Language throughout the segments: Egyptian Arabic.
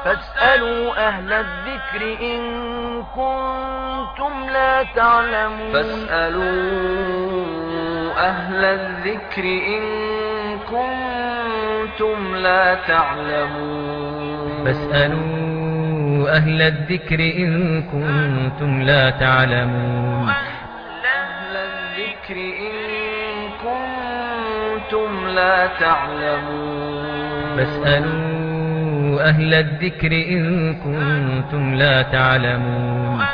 فاسألوا أهل الذكر إن كنتم لا تعلمون فاسألوا أهل الذكر إن كنتم لا تعلمون فاسألوا أهل الذكر إن كنتم لا تعلمون أهل الذكر إن كنتم لا تعلمون فاسألوا أهل الذكر إن كنتم لا تعلمون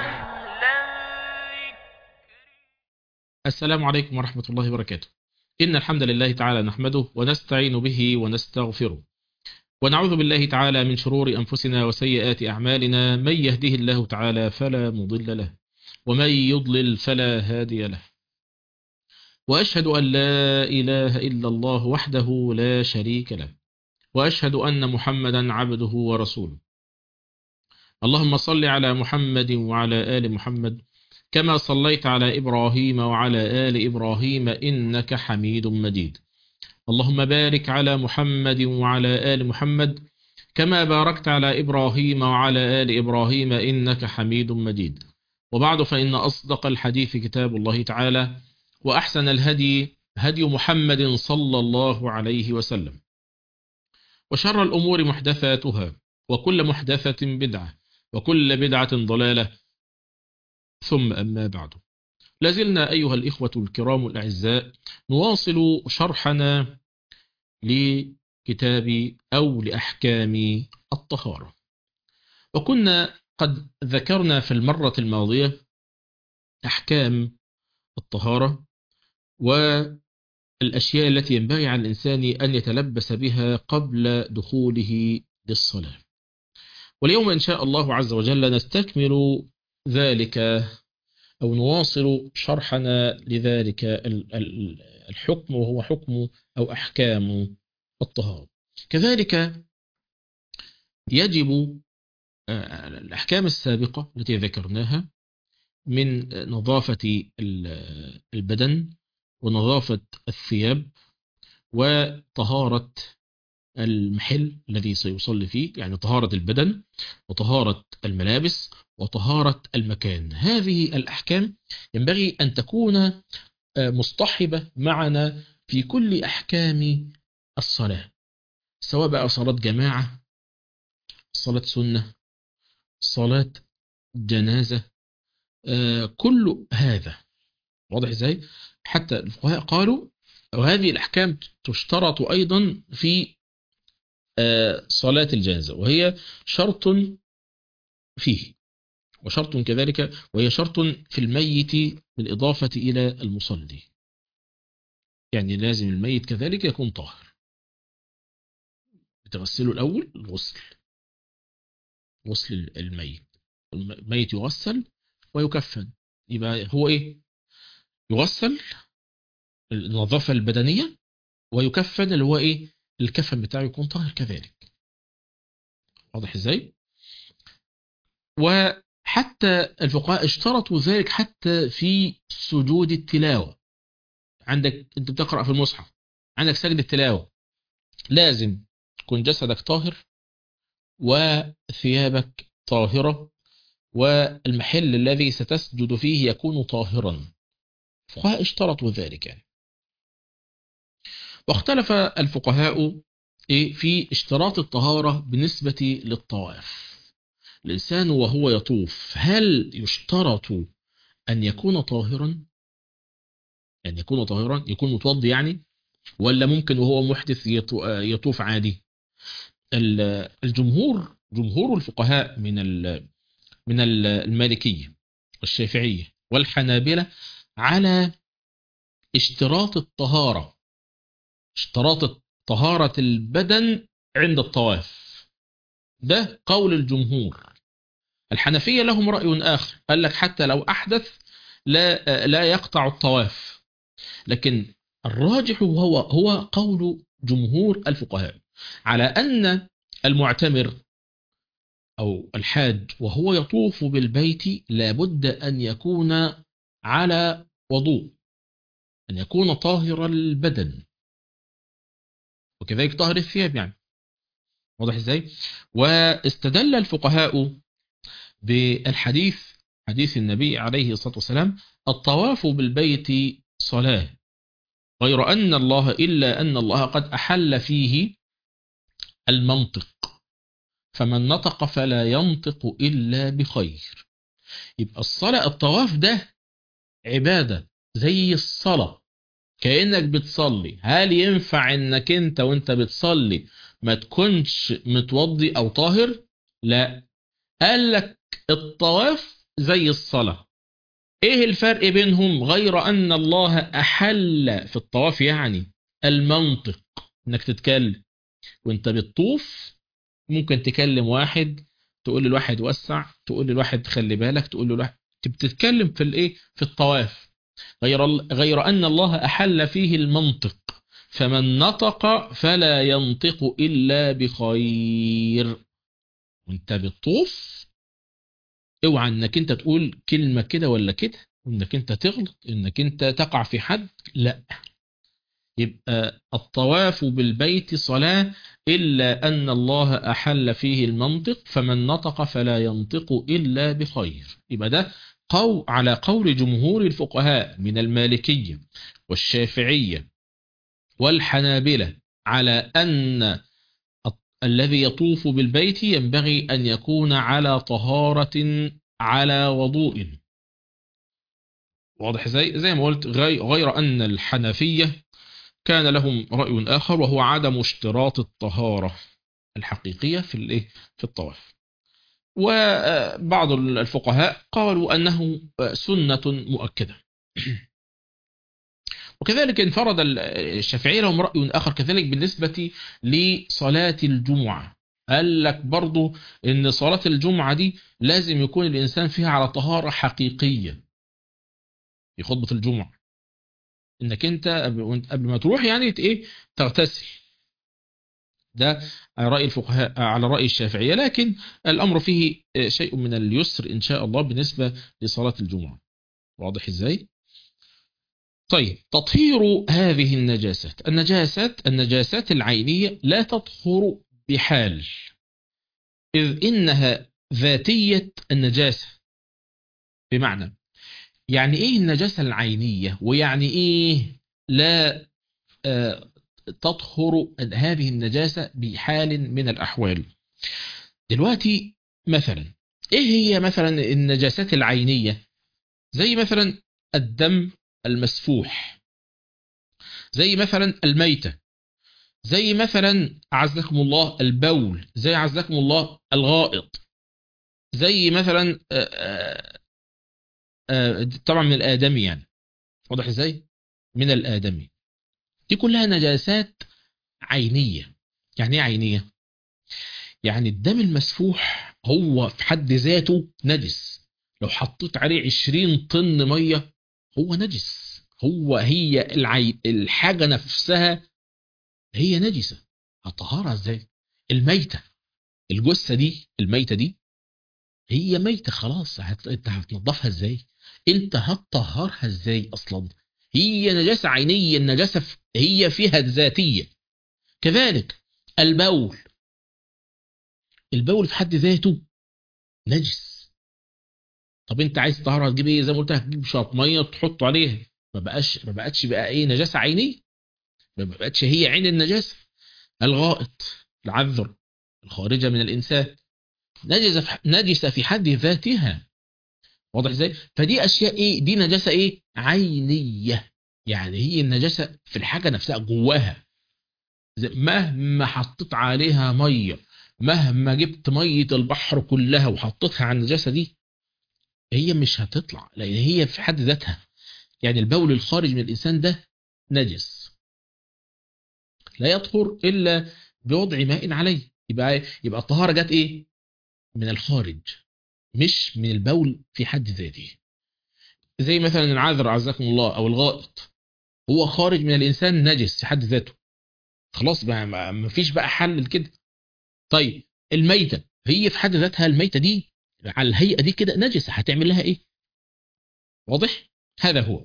السلام عليكم ورحمة الله وبركاته إن الحمد لله تعالى نحمده ونستعين به ونستغفره ونعوذ بالله تعالى من شرور أنفسنا وسيئات أعمالنا من يهده الله تعالى فلا مضل له ومن يضلل فلا هادي له وأشهد أن لا إله إلا الله وحده لا شريك له وأشهد أن محمدا عبده ورسوله اللهم صل على محمد وعلى آل محمد كما صليت على إبراهيم وعلى آل إبراهيم إنك حميد مجيد اللهم بارك على محمد وعلى آل محمد كما باركت على إبراهيم وعلى آل إبراهيم إنك حميد مجيد وبعد فإن أصدق الحديث كتاب الله تعالى وأحسن الهدي هدي محمد صلى الله عليه وسلم وشر الأمور محدثاتها وكل محدثة بدعة وكل بدعة ضلالة ثم أما بعد لازلنا أيها الإخوة الكرام الأعزاء نواصل شرحنا لكتاب أو لأحكام الطهارة وكنا قد ذكرنا في المرة الماضية أحكام الطهارة والأشياء التي ينبغي على الإنسان أن يتلبس بها قبل دخوله للصلاة واليوم إن شاء الله عز وجل نستكمل ذلك أو نواصل شرحنا لذلك الحكم وهو حكم أو أحكام الطهارة كذلك يجب الأحكام السابقة التي ذكرناها من نظافة البدن ونظافة الثياب وطهارة المحل الذي سيصلي فيه يعني طهارة البدن وطهارة الملابس وطهارة المكان هذه الأحكام ينبغي أن تكون مصطحبة معنا في كل أحكام الصلاة سواء بقى صلاة جماعة صلاة سنة صلاة جنازة كل هذا واضح ازاي حتى الفقهاء قالوا وهذه الأحكام تشترط أيضا في صلاة الجنازة وهي شرط فيه وشرط كذلك وهي شرط في الميت بالإضافة إلى المصلي يعني لازم الميت كذلك يكون طاهر تغسله الأول الغسل غسل الميت الميت يغسل ويكفن يبقى هو إيه يغسل النظافة البدنية ويكفن اللي هو إيه الكفن بتاعه يكون طاهر كذلك واضح ازاي وحتى الفقهاء اشترطوا ذلك حتى في سجود التلاوة عندك انت بتقرأ في المصحف عندك سجد التلاوة لازم يكون جسدك طاهر وثيابك طاهرة والمحل الذي ستسجد فيه يكون طاهرا الفقهاء اشترطوا ذلك يعني. واختلف الفقهاء في اشتراط الطهارة بالنسبة للطواف الإنسان وهو يطوف هل يشترط أن يكون طاهرا أن يكون طاهرا يكون متوضي يعني ولا ممكن وهو محدث يطوف عادي الجمهور جمهور الفقهاء من من المالكية والشافعية والحنابلة على اشتراط الطهارة اشتراط طهارة البدن عند الطواف ده قول الجمهور الحنفية لهم رأي آخر قال لك حتى لو أحدث لا, لا يقطع الطواف لكن الراجح هو, هو قول جمهور الفقهاء على أن المعتمر أو الحاج وهو يطوف بالبيت لابد أن يكون على وضوء أن يكون طاهر البدن وكذلك طاهر الثياب يعني واضح ازاي واستدل الفقهاء بالحديث حديث النبي عليه الصلاة والسلام الطواف بالبيت صلاة غير أن الله إلا أن الله قد أحل فيه المنطق فمن نطق فلا ينطق إلا بخير يبقى الصلاة الطواف ده عبادة زي الصلاة كأنك بتصلي هل ينفع انك انت وانت بتصلي ما تكونش متوضي او طاهر لا قال لك الطواف زي الصلاة ايه الفرق بينهم غير ان الله احل في الطواف يعني المنطق انك تتكلم وانت بتطوف ممكن تكلم واحد تقول للواحد وسع تقول للواحد خلي بالك تقول له الواحد بتتكلم في الايه في الطواف غير غير ان الله احل فيه المنطق فمن نطق فلا ينطق الا بخير وانت بتطوف اوعى انك انت تقول كلمه كده ولا كده انك انت تغلط انك انت تقع في حد لا يبقى الطواف بالبيت صلاة إلا أن الله أحل فيه المنطق فمن نطق فلا ينطق إلا بخير يبقى ده قو على قول جمهور الفقهاء من المالكية والشافعية والحنابلة على أن الذي يطوف بالبيت ينبغي أن يكون على طهارة على وضوء واضح زي زي ما قلت غير أن الحنفية كان لهم رأي آخر وهو عدم اشتراط الطهارة الحقيقية في الايه في الطواف وبعض الفقهاء قالوا أنه سنة مؤكدة وكذلك انفرد الشافعية لهم رأي آخر كذلك بالنسبة لصلاة الجمعة قال لك برضو ان صلاة الجمعة دي لازم يكون الإنسان فيها على طهارة حقيقية في خطبة الجمعة انك انت قبل ما تروح يعني ايه تغتسل ده على رأي الفقهاء على رأي الشافعية لكن الأمر فيه شيء من اليسر إن شاء الله بالنسبة لصلاة الجمعة واضح إزاي؟ طيب تطهير هذه النجاسات النجاسات النجاسات العينية لا تطهر بحال إذ إنها ذاتية النجاسة بمعنى يعني إيه النجاسة العينية ويعني إيه لا آه تطهر هذه النجاسة بحال من الأحوال دلوقتي مثلا إيه هي مثلا النجاسات العينية زي مثلا الدم المسفوح زي مثلا الميتة زي مثلا عزكم الله البول زي عزكم الله الغائط زي مثلا آآ آآ طبعا من الآدمي يعني واضح ازاي من الآدمي دي كلها نجاسات عينية يعني ايه عينية يعني الدم المسفوح هو في حد ذاته نجس لو حطيت عليه 20 طن مية هو نجس هو هي العي... الحاجة نفسها هي نجسة هطهرها ازاي الميتة الجثة دي الميتة دي هي ميتة خلاص هت... انت هتنضفها ازاي انت هتطهرها ازاي اصلا هي نجاسة عينية النجاسة في... هي فيها ذاتية كذلك البول البول في حد ذاته نجس طب انت عايز تطهرها تجيب ايه زي ما قلت لك تجيب شويه ميه تحطه عليها ما بقاش ما بقتش بقى ايه نجاسه عينيه ما بقتش هي عين النجاسه الغائط العذر الخارجه من الانسان نجسه في نجسه في حد ذاتها واضح ازاي فدي اشياء ايه دي نجاسه ايه عينيه يعني هي النجاسه في الحاجه نفسها جواها مهما حطيت عليها ميه مهما جبت ميه البحر كلها وحطيتها على النجاسه دي هي مش هتطلع لان هي في حد ذاتها يعني البول الخارج من الانسان ده نجس لا يطهر الا بوضع ماء عليه يبقى يبقى الطهاره جت ايه من الخارج مش من البول في حد ذاته زي مثلا العذر عزكم الله او الغائط هو خارج من الانسان نجس في حد ذاته خلاص بقى ما فيش بقى حل لكده طيب الميته هي في حد ذاتها الميته دي على الهيئه دي كده نجسه هتعمل لها ايه واضح هذا هو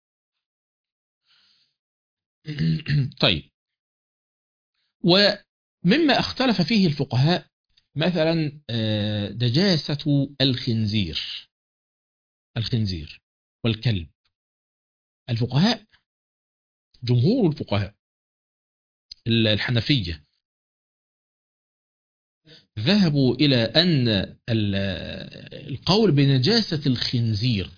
طيب مما اختلف فيه الفقهاء مثلا آه، نجاسة الخنزير الخنزير والكلب الفقهاء جمهور الفقهاء الحنفية ذهبوا إلى أن ال- القول بنجاسة الخنزير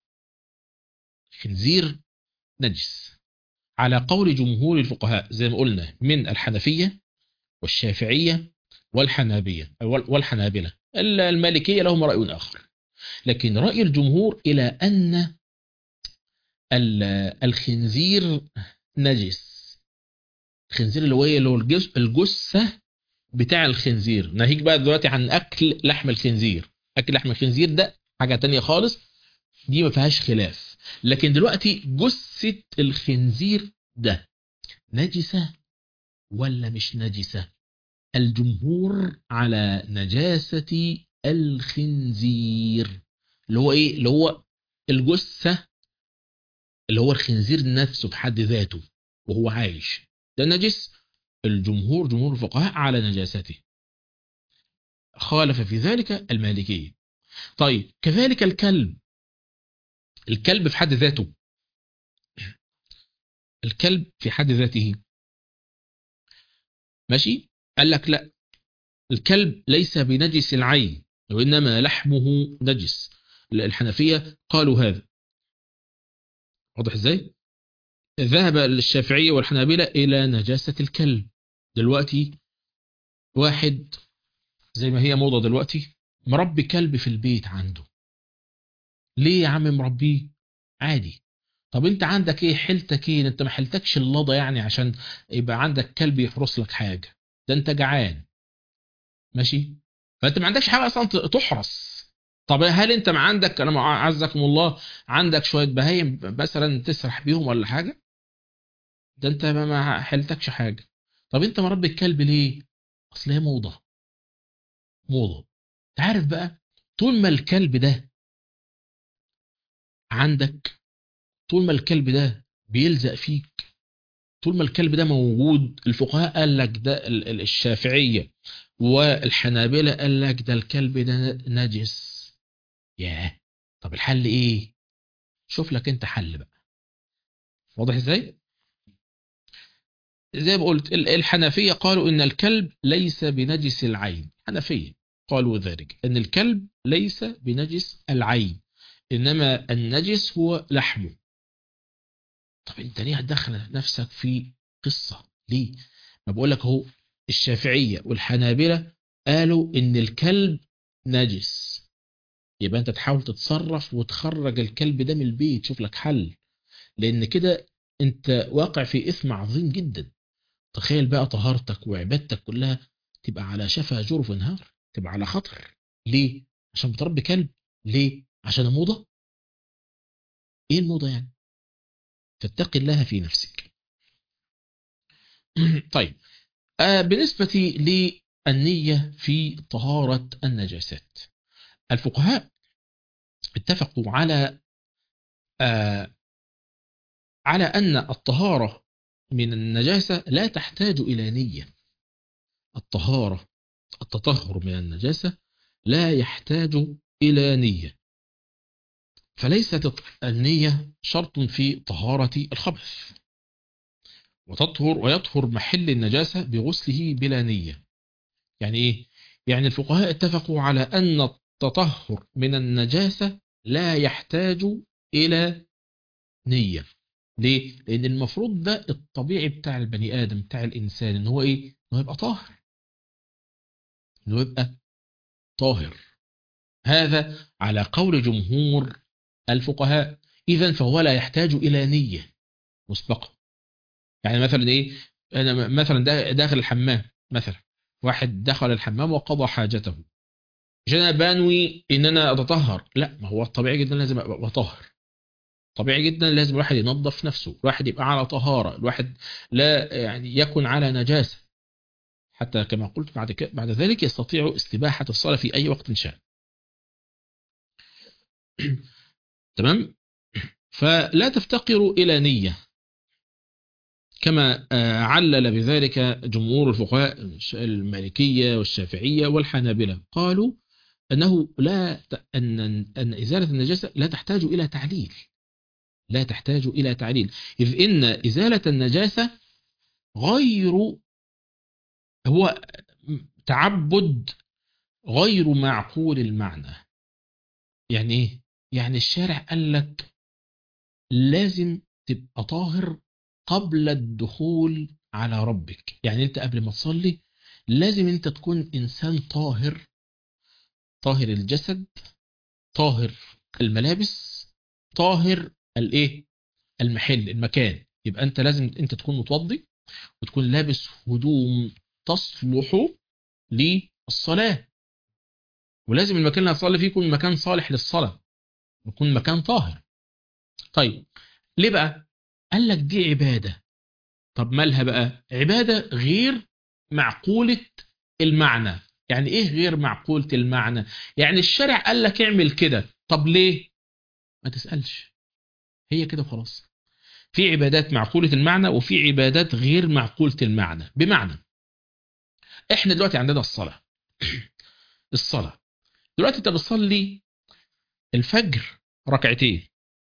الخنزير نجس على قول جمهور الفقهاء زي ما قلنا من الحنفية والشافعية والحنابية والحنابلة المالكية لهم رأي آخر لكن رأي الجمهور إلى أن ال- الخنزير نجس الخنزير اللي هو إيه؟ اللي هو الجس- الجثة بتاع الخنزير ناهيك بقى دلوقتي عن أكل لحم الخنزير أكل لحم الخنزير ده حاجة تانية خالص دي ما فيهاش خلاف لكن دلوقتي جثة الخنزير ده نجسة ولا مش نجسة الجمهور على نجاسة الخنزير اللي هو ايه اللي هو الجثة اللي هو الخنزير نفسه بحد ذاته وهو عايش ده نجس الجمهور جمهور الفقهاء على نجاسته خالف في ذلك المالكية طيب كذلك الكلب الكلب في حد ذاته الكلب في حد ذاته ماشي قال لك لا الكلب ليس بنجس العين وإنما لحمه نجس الحنفية قالوا هذا واضح ازاي ذهب الشافعية والحنابلة إلى نجاسة الكلب دلوقتي واحد زي ما هي موضة دلوقتي مربي كلب في البيت عنده ليه يا عم مربيه عادي طب انت عندك ايه حيلتك ايه انت ما حيلتكش اللضة يعني عشان يبقى عندك كلب يحرس لك حاجة ده انت جعان ماشي فانت ما عندكش حاجة اصلا تحرس طب هل انت ما عندك انا عزكم الله عندك شوية بهايم مثلا تسرح بيهم ولا حاجة ده انت ما حيلتكش حاجة طب انت مربي الكلب ليه اصل هي موضة موضة تعرف بقى طول ما الكلب ده عندك طول ما الكلب ده بيلزق فيك طول ما الكلب ده موجود الفقهاء قال لك ده الشافعية والحنابلة قال لك ده الكلب ده نجس ياه طب الحل ايه شوف لك انت حل بقى واضح ازاي زي ما قلت الحنفية قالوا ان الكلب ليس بنجس العين حنفية قالوا ذلك ان الكلب ليس بنجس العين انما النجس هو لحمه طب انت ليه هتدخل نفسك في قصة ليه ما بقول لك اهو الشافعية والحنابلة قالوا ان الكلب نجس يبقى انت تحاول تتصرف وتخرج الكلب ده من البيت شوف لك حل لان كده انت واقع في اثم عظيم جدا تخيل بقى طهارتك وعبادتك كلها تبقى على شفا جرف نهار تبقى على خطر ليه عشان بتربي كلب ليه عشان الموضة ايه الموضة يعني فاتقي الله في نفسك طيب آه بالنسبة للنية في طهارة النجاسات الفقهاء اتفقوا على آه على أن الطهارة من النجاسة لا تحتاج إلى نية الطهارة التطهر من النجاسة لا يحتاج إلى نية فليست النية شرط في طهارة الخبث وتطهر ويطهر محل النجاسة بغسله بلا نية يعني إيه؟ يعني الفقهاء اتفقوا على أن التطهر من النجاسة لا يحتاج إلى نية ليه؟ لأن المفروض ده الطبيعي بتاع البني آدم بتاع الإنسان إن هو إيه؟ إنه يبقى طاهر إنه يبقى طاهر هذا على قول جمهور الفقهاء إذا فهو لا يحتاج إلى نية مسبقة يعني مثلا إيه أنا مثلا داخل الحمام مثلا واحد دخل الحمام وقضى حاجته مش أنا بانوي إن أنا أتطهر لا ما هو طبيعي جدا لازم أبقى طاهر طبيعي جدا لازم الواحد ينظف نفسه الواحد يبقى على طهارة الواحد لا يعني يكن على نجاسة حتى كما قلت بعد بعد ذلك يستطيع استباحة الصلاة في أي وقت شاء تمام فلا تفتقر إلى نية كما آه، علل بذلك جمهور الفقهاء المالكية والشافعية والحنابلة قالوا أنه لا ت- أن أن إزالة النجاسة لا تحتاج إلى تعليل لا تحتاج إلى تعليل إذ إن إزالة النجاسة غير هو تعبد غير معقول المعنى يعني إيه؟ يعني الشارع قال لك لازم تبقى طاهر قبل الدخول على ربك يعني انت قبل ما تصلي لازم انت تكون انسان طاهر طاهر الجسد طاهر الملابس طاهر الايه المحل المكان يبقى انت لازم انت تكون متوضي وتكون لابس هدوم تصلح للصلاة ولازم المكان اللي هتصلي فيه يكون مكان صالح للصلاة يكون مكان طاهر طيب ليه بقى قال لك دي عبادة طب مالها بقى عبادة غير معقولة المعنى يعني ايه غير معقولة المعنى يعني الشارع قال لك اعمل كده طب ليه ما تسألش هي كده خلاص في عبادات معقولة المعنى وفي عبادات غير معقولة المعنى بمعنى احنا دلوقتي عندنا الصلاة الصلاة دلوقتي انت بتصلي الفجر ركعتين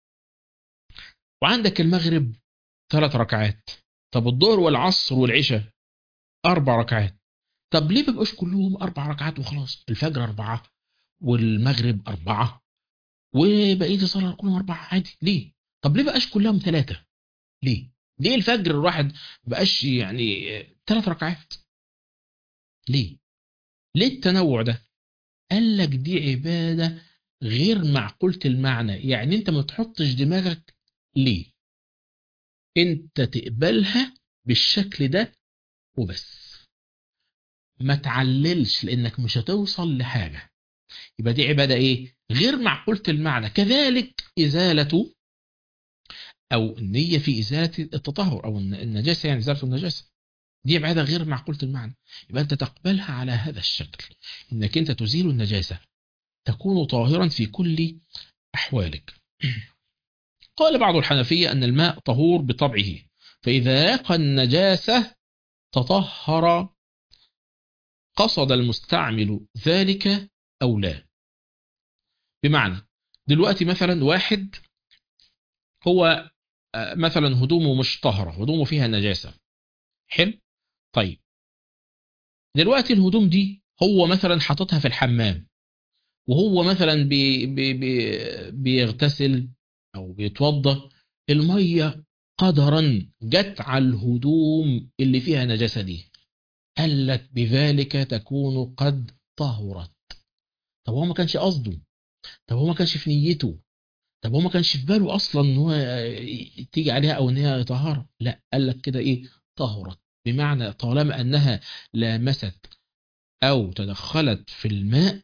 وعندك المغرب ثلاث ركعات طب الظهر والعصر والعشاء أربع ركعات طب ليه ما بيبقوش كلهم أربع ركعات وخلاص الفجر أربعة والمغرب أربعة وبقية الصلاة كلهم أربعة عادي ليه طب ليه بقاش كلهم ثلاثة ليه ليه الفجر الواحد بقاش يعني ثلاث ركعات ليه ليه التنوع ده قال لك دي عبادة غير معقولة المعنى يعني انت ما تحطش دماغك ليه انت تقبلها بالشكل ده وبس ما تعللش لانك مش هتوصل لحاجة يبقى دي عبادة ايه غير معقولة المعنى كذلك ازالة او النية في ازالة التطهر او النجاسة يعني ازالة النجاسة دي عبادة غير معقولة المعنى يبقى انت تقبلها على هذا الشكل انك انت تزيل النجاسة تكون طاهرا في كل احوالك قال بعض الحنفية أن الماء طهور بطبعه فإذا لقى النجاسة تطهر قصد المستعمل ذلك أو لا بمعنى دلوقتي مثلا واحد هو آه، مثلا هدومه مش طهرة هدومه فيها نجاسة حلو طيب دلوقتي الهدوم دي هو مثلا حاططها في الحمام وهو مثلا بي بي بي بيغتسل او بيتوضا الميه قدرا جت على الهدوم اللي فيها نجاسه دي قال لك بذلك تكون قد طهرت طب هو ما كانش قصده طب هو ما كانش في نيته طب هو ما كانش في باله اصلا ان هو تيجي عليها او ان هي طهاره لا قال لك كده ايه طهرت بمعنى طالما انها لامست او تدخلت في الماء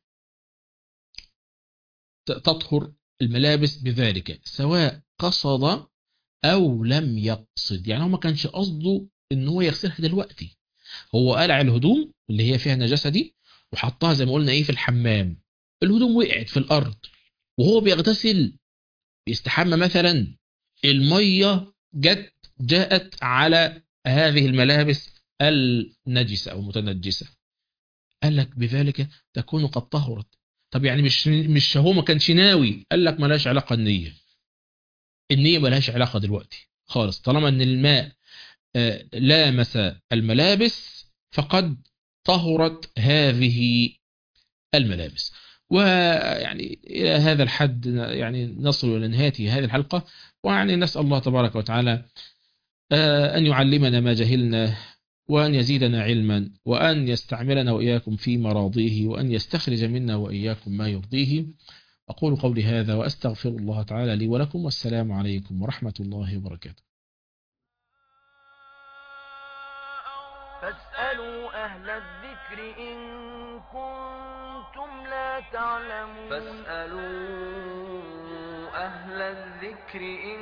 تطهر الملابس بذلك سواء قصد او لم يقصد يعني هو ما كانش قصده ان هو يغسلها دلوقتي هو قلع الهدوم اللي هي فيها نجاسه دي وحطها زي ما قلنا ايه في الحمام الهدوم وقعت في الارض وهو بيغتسل بيستحمى مثلا الميه جت جاءت على هذه الملابس النجسه او المتنجسه قال لك بذلك تكون قد طهرت طب يعني مش مش هو ما كانش ناوي قال لك ملهاش علاقه النيه النيه ملهاش علاقه دلوقتي خالص طالما ان الماء آه، لامس الملابس فقد طهرت هذه الملابس ويعني إلى هذا الحد يعني نصل إلى نهاية هذه الحلقة ويعني نسأل الله تبارك وتعالى آه، أن يعلمنا ما جهلنا وأن يزيدنا علما وأن يستعملنا وإياكم في مراضيه وأن يستخرج منا وإياكم ما يرضيه أقول قولي هذا وأستغفر الله تعالى لي ولكم والسلام عليكم ورحمة الله وبركاته فاسألوا أهل الذكر إن كنتم لا تعلمون فاسألوا أهل الذكر إن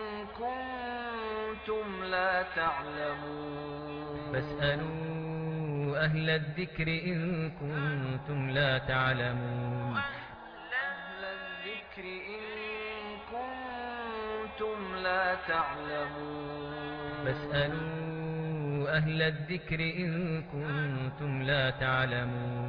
كنتم لا تعلمون فاسألوا أهل الذكر إن كنتم لا تعلمون أهل الذكر إن كنتم لا تعلمون فاسألوا أهل الذكر إن كنتم لا تعلمون